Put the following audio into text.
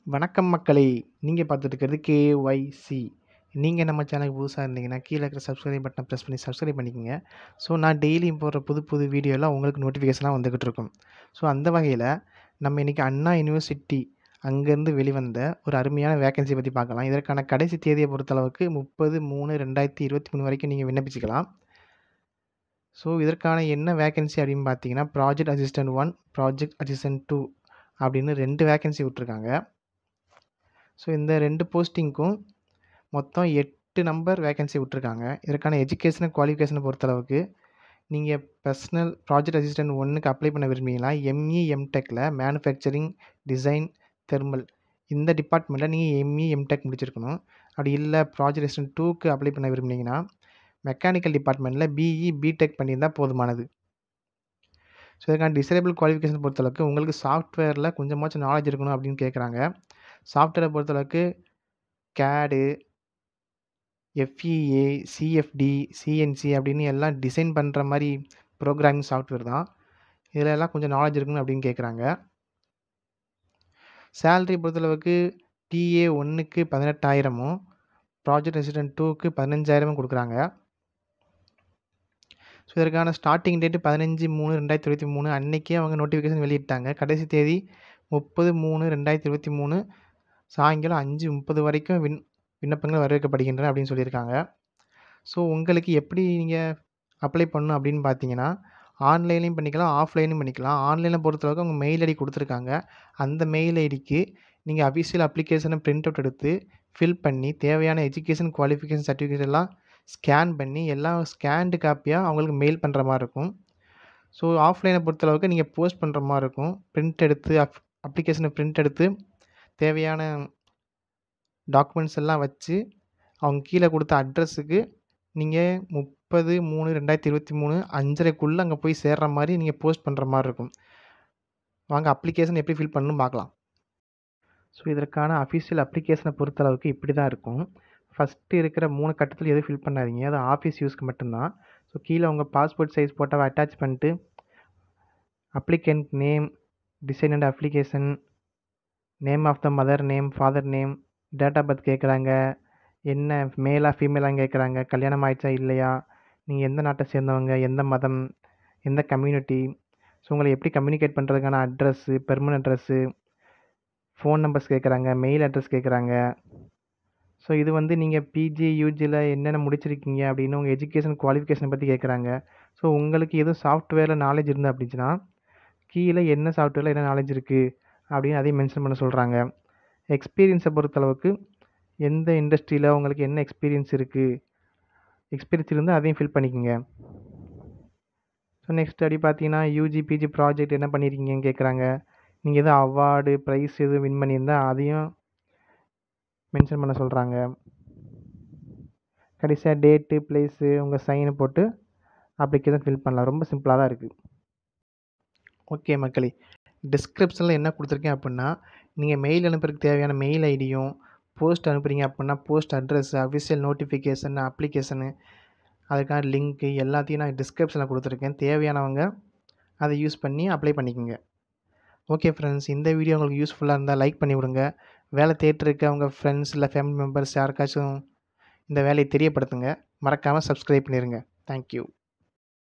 வணக்கம் மக்களே நீங்கள் பார்த்துட்டு இருக்கிறது கேஒய்சி நீங்கள் நம்ம சேனலுக்கு புதுசாக இருந்தீங்கன்னா கீழே இருக்கிற சப்ஸ்கிரைப் பட்டனை ப்ரெஸ் பண்ணி சப்ஸ்கிரைப் பண்ணிக்கோங்க ஸோ நான் டெய்லியும் போடுற புது புது வீடியோலாம் உங்களுக்கு நோட்டிஃபிகேஷனாக வந்துக்கிட்டு இருக்கும் ஸோ அந்த வகையில் நம்ம இன்றைக்கி அண்ணா யூனிவர்சிட்டி அங்கேருந்து வெளிவந்த ஒரு அருமையான வேகன்சி பற்றி பார்க்கலாம் இதற்கான கடைசி தேதியை பொறுத்தளவுக்கு முப்பது மூணு ரெண்டாயிரத்தி இருபத்தி மூணு வரைக்கும் நீங்கள் விண்ணப்பிச்சுக்கலாம் ஸோ இதற்கான என்ன வேகன்சி அப்படின்னு பார்த்தீங்கன்னா project assistant one project assistant two அப்படின்னு ரெண்டு வேகன்சி விட்ருக்காங்க ஸோ இந்த ரெண்டு போஸ்டிங்க்கும் மொத்தம் எட்டு நம்பர் வேகன்சி விட்ருக்காங்க இதற்கான எஜுகேஷனை குவாலிஃபிகேஷனை பொறுத்தளவுக்கு நீங்கள் பர்சனல் ப்ராஜெக்ட் அசிஸ்டன்ட் ஒன்றுக்கு அப்ளை பண்ண விரும்புனீங்கன்னா எம்இ எம்டெக்கில் மேனுஃபேக்சரிங் டிசைன் தெர்மல் இந்த டிபார்ட்மெண்ட்டில் நீங்கள் எம்இ எம்டெக் முடிச்சிருக்கணும் அப்படி இல்லை ப்ராஜெக்ட் அசிஸ்டன்ட் டூக்கு அப்ளை பண்ண விரும்புனீங்கன்னா மெக்கானிக்கல் டிபார்ட்மெண்ட்டில் பிஇ பிடெக் பண்ணியிருந்தால் போதுமானது ஸோ இதுக்கான டிசேபிள் குவாலிஃபிகேஷன் பொறுத்தளவுக்கு உங்களுக்கு சாஃப்ட்வேரில் கொஞ்சமாச்சும் நாலேஜ் இருக்கணும் அப்படின்னு கேட்குறாங்க சாஃப்ட்வேரை பொறுத்தளவுக்கு கேடு எஃப்இஏ சிஎஃப்டி சிஎன்சி அப்படின்னு எல்லாம் டிசைன் பண்ணுற மாதிரி ப்ரோக்ராமிங் சாஃப்ட்வேர் தான் இதில் எல்லாம் கொஞ்சம் நாலேஜ் இருக்கணும் அப்படின்னு கேட்குறாங்க சேலரி பொறுத்தளவுக்கு டிஏ ஒன்றுக்கு பதினெட்டாயிரமும் ப்ராஜெக்ட் ரெசிடென்ட் டூக்கு பதினஞ்சாயிரமும் கொடுக்குறாங்க ஸோ இதற்கான ஸ்டார்டிங் டேட்டு பதினஞ்சு மூணு ரெண்டாயிரத்தி இருபத்தி மூணு அன்றைக்கே அவங்க நோட்டிஃபிகேஷன் வெளியிட்டாங்க கடைசி தேதி முப்பது மூணு ரெண்டாயிரத்தி இருபத்தி மூணு சாயங்காலம் அஞ்சு முப்பது வரைக்கும் விண் விண்ணப்பங்கள் வரவேற்கப்படுகின்றன அப்படின்னு சொல்லியிருக்காங்க ஸோ உங்களுக்கு எப்படி நீங்கள் அப்ளை பண்ணணும் அப்படின்னு பார்த்தீங்கன்னா ஆன்லைன்லேயும் பண்ணிக்கலாம் ஆஃப்லைனும் பண்ணிக்கலாம் ஆன்லைனில் பொறுத்தளவுக்கு உங்கள் மெயில் ஐடி கொடுத்துருக்காங்க அந்த மெயில் ஐடிக்கு நீங்கள் அஃபிஷியல் அப்ளிகேஷனை பிரிண்ட் அவுட் எடுத்து ஃபில் பண்ணி தேவையான எஜுகேஷன் குவாலிஃபிகேஷன் சர்டிஃபிகேட் எல்லாம் ஸ்கேன் பண்ணி எல்லாம் ஸ்கேன்டு காப்பியாக அவங்களுக்கு மெயில் பண்ணுற மாதிரி இருக்கும் ஸோ ஆஃப்லைனை பொறுத்தளவுக்கு நீங்கள் போஸ்ட் பண்ணுற மாதிரி இருக்கும் பிரிண்ட் எடுத்து அப் அப்ளிகேஷனை பிரிண்ட் எடுத்து தேவையான டாக்குமெண்ட்ஸ் எல்லாம் வச்சு அவங்க கீழே கொடுத்த அட்ரஸுக்கு நீங்கள் முப்பது மூணு ரெண்டாயிரத்தி இருபத்தி மூணு அஞ்சரைக்குள்ளே அங்கே போய் சேர்ற மாதிரி நீங்கள் போஸ்ட் பண்ணுற மாதிரி இருக்கும் வாங்க அப்ளிகேஷன் எப்படி ஃபில் பண்ணணும் பார்க்கலாம் ஸோ இதற்கான அஃபிஷியல் அப்ளிகேஷனை பொறுத்தளவுக்கு இப்படி தான் இருக்கும் ஃபஸ்ட்டு இருக்கிற மூணு கட்டத்தில் எதுவும் ஃபில் பண்ணாதீங்க அது ஆஃபீஸ் யூஸ்க்கு மட்டும்தான் ஸோ கீழே உங்கள் பாஸ்போர்ட் சைஸ் ஃபோட்டோவை அட்டாச் பண்ணிட்டு applicant name design and application name of the mother name father name date of birth கேட்குறாங்க என்ன மேலாக ஃபீமேலாக கேட்குறாங்க கல்யாணம் ஆயிடுச்சா இல்லையா நீங்கள் எந்த நாட்டை சேர்ந்தவங்க எந்த மதம் எந்த கம்யூனிட்டி ஸோ உங்களை எப்படி கம்யூனிகேட் பண்ணுறதுக்கான address permanent address phone numbers கேட்குறாங்க மெயில் அட்ரஸ் கேட்குறாங்க ஸோ இது வந்து நீங்கள் பிஜி யூஜியில் என்னென்ன முடிச்சிருக்கீங்க அப்படின்னு உங்கள் எஜுகேஷன் குவாலிஃபிகேஷனை பற்றி கேட்குறாங்க ஸோ உங்களுக்கு எதுவும் சாஃப்ட்வேரில் நாலேஜ் இருந்து அப்படின்னா கீழே என்ன சாஃப்ட்வேரில் என்ன நாலேஜ் இருக்குது அப்படின்னு அதையும் மென்ஷன் பண்ண சொல்கிறாங்க எக்ஸ்பீரியன்ஸை பொறுத்தளவுக்கு எந்த இண்டஸ்ட்ரியில் உங்களுக்கு என்ன எக்ஸ்பீரியன்ஸ் இருக்குது எக்ஸ்பீரியன்ஸ் இருந்தால் அதையும் ஃபில் பண்ணிக்கோங்க ஸோ நெக்ஸ்ட் அப்படி பார்த்தீங்கன்னா யூஜி பிஜி ப்ராஜெக்ட் என்ன பண்ணியிருக்கீங்கன்னு கேட்குறாங்க நீங்கள் எதுவும் அவார்டு ப்ரைஸ் எதுவும் வின் பண்ணியிருந்தால் அதையும் மென்ஷன் பண்ண சொல்கிறாங்க கடைசியாக டேட்டு ப்ளேஸு உங்கள் சைனை போட்டு அப்ளிகேஷன் ஃபில் பண்ணலாம் ரொம்ப சிம்பிளாக தான் இருக்குது ஓகே மக்களே டிஸ்கிரிப்ஷனில் என்ன கொடுத்துருக்கேன் அப்படின்னா நீங்கள் மெயில் அனுப்புறதுக்கு தேவையான மெயில் ஐடியும் போஸ்ட் அனுப்புகிறீங்க அப்படின்னா post address official notification application அதுக்கான லிங்க்கு எல்லாத்தையும் நான் டிஸ்கிரிப்ஷனில் கொடுத்துருக்கேன் தேவையானவங்க அதை யூஸ் பண்ணி அப்ளை பண்ணிக்கோங்க ஓகே ஃப்ரெண்ட்ஸ் இந்த வீடியோ உங்களுக்கு யூஸ்ஃபுல்லாக இருந்தால் லைக் பண்ணி விடுங்க வேலை தேட்டருக்கு அவங்க ஃப்ரெண்ட்ஸ் இல்லை ஃபேமிலி மெம்பர்ஸ் யாருக்காச்சும் இந்த வேலையை தெரியப்படுத்துங்க மறக்காமல் சப்ஸ்கிரைப் பண்ணிடுங்க தேங்க்யூ